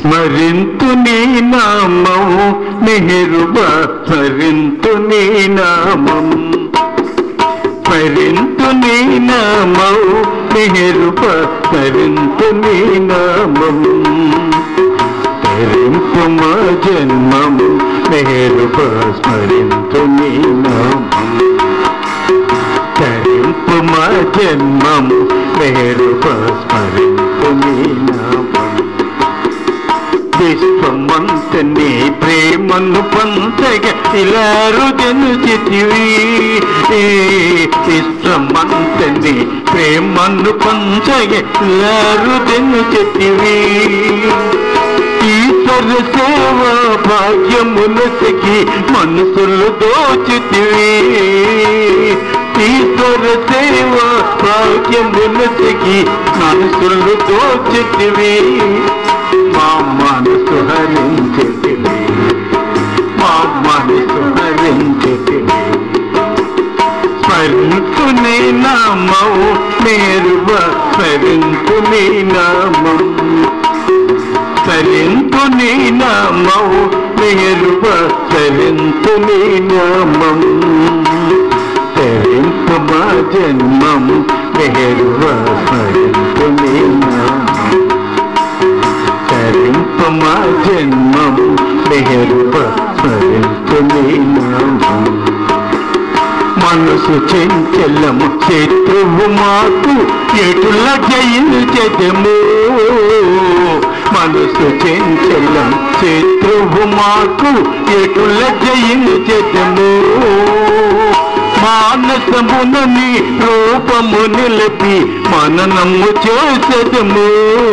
స్మరింతు నీ నామము మెహరుబా స్మరింతు నీ నామము స్మరింతు నీ నామము మెహరుబా స్మరింతు నీ నామము స్మరింపు మా జన్మము మెహరుబా స్మరింతు నీ నామము స్మరింపు మా జన్మము మెహరుబా స్మరింతు నీ నామము విశ్వమంత నీ ప్రేమను పంచగ ఇలా రుజను చితివి విశ్వమంత నీ ప్రేమను పంచగ ఇలా రుజను చితివి ఈశ్వర సేవ భాగ్యమునసకి మనసులు దోచితివి ఈశ్వర సేవ భాగ్యమునసకి మనసులు దోచితివి మా మనసు హరించితివి మా మనసు హరించితివి స్మరించు నీ నామము నేరుగా స్మరించు నీ నామం స్మరించు నీ నామము నేరుగా స్మరించు నీ నామం స్మరించు మా జన్మం నేరుగా స్మరించు నీ నామం స్మరించు మా జన్మం నేరుగా స్మరించు నీ నామం మనసు చెంచలము శత్రువు మాకు ఎటుల జయించదము మనసు చెంచలం శత్రువు మాకు ఎటుల జయించదము మానసమునని రూపము నిలిపి మననము చేసదము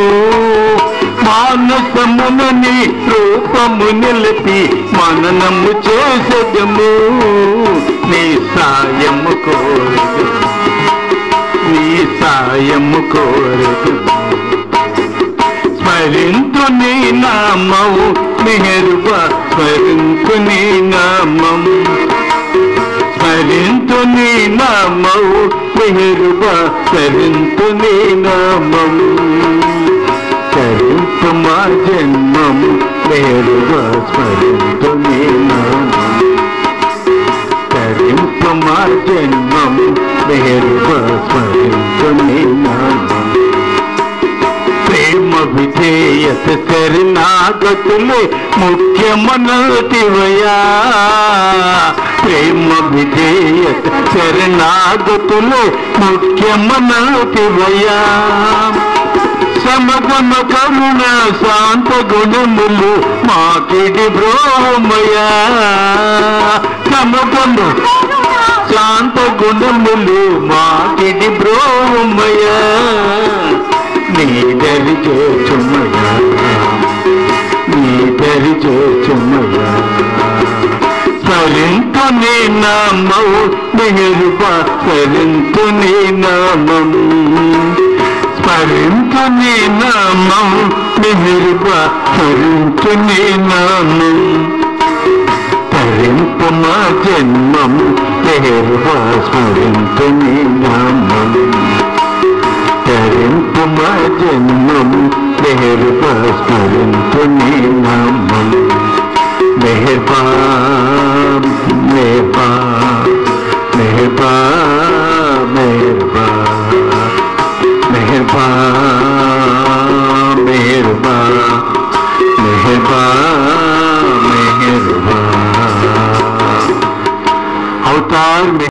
మానసమునని రూపము నిలిపి మననము చేసదము నీ సాయము కోరదు నీ సాయము కోరదు స్మరింతు నీ నామము మెహరుబా స్మరింతు నీ నామం స్మరింతు నీ నామము మెహరుబా స్మరింతు నీ నామం స్మరింతు మా జన్మం మెహరుబా స్మరింతు నీ నామం స్మరింతు మా జన్మం మెహరుబా స్మరింతు నీ నామం ప్రేమ విధేయత శరణాగతులే ముఖ్యమనతివయా ప్రేమ విధేయత శరణాగతులే ముఖ్యమనతివయా సమగమ కరుణ శాంత గుణములు మాకిడి బ్రోమయా సమగమ శాంత గుణములు మాకిడి బ్రోమయా నీదరి చేచుమయ్యా నీదరి చేచుమయ్యా స్మరింతు నీ నామము మెహరుబా స్మరింతు నీ నామం స్మరింతు నీ నామం మెహరుబా స్మరింతు నీ నామం స్మరింపు మా జన్మం మెహరుబా స్మరింతు నీ నామం స్మరింపు మా జన్మం మెహరుబా స్మరింతు నీ నామం మెహర్బా మెహర్బా మెహర్బా మెహర్బా మెహర్బా మెహర్బా మెహర్బా మెహర్బా అవతార్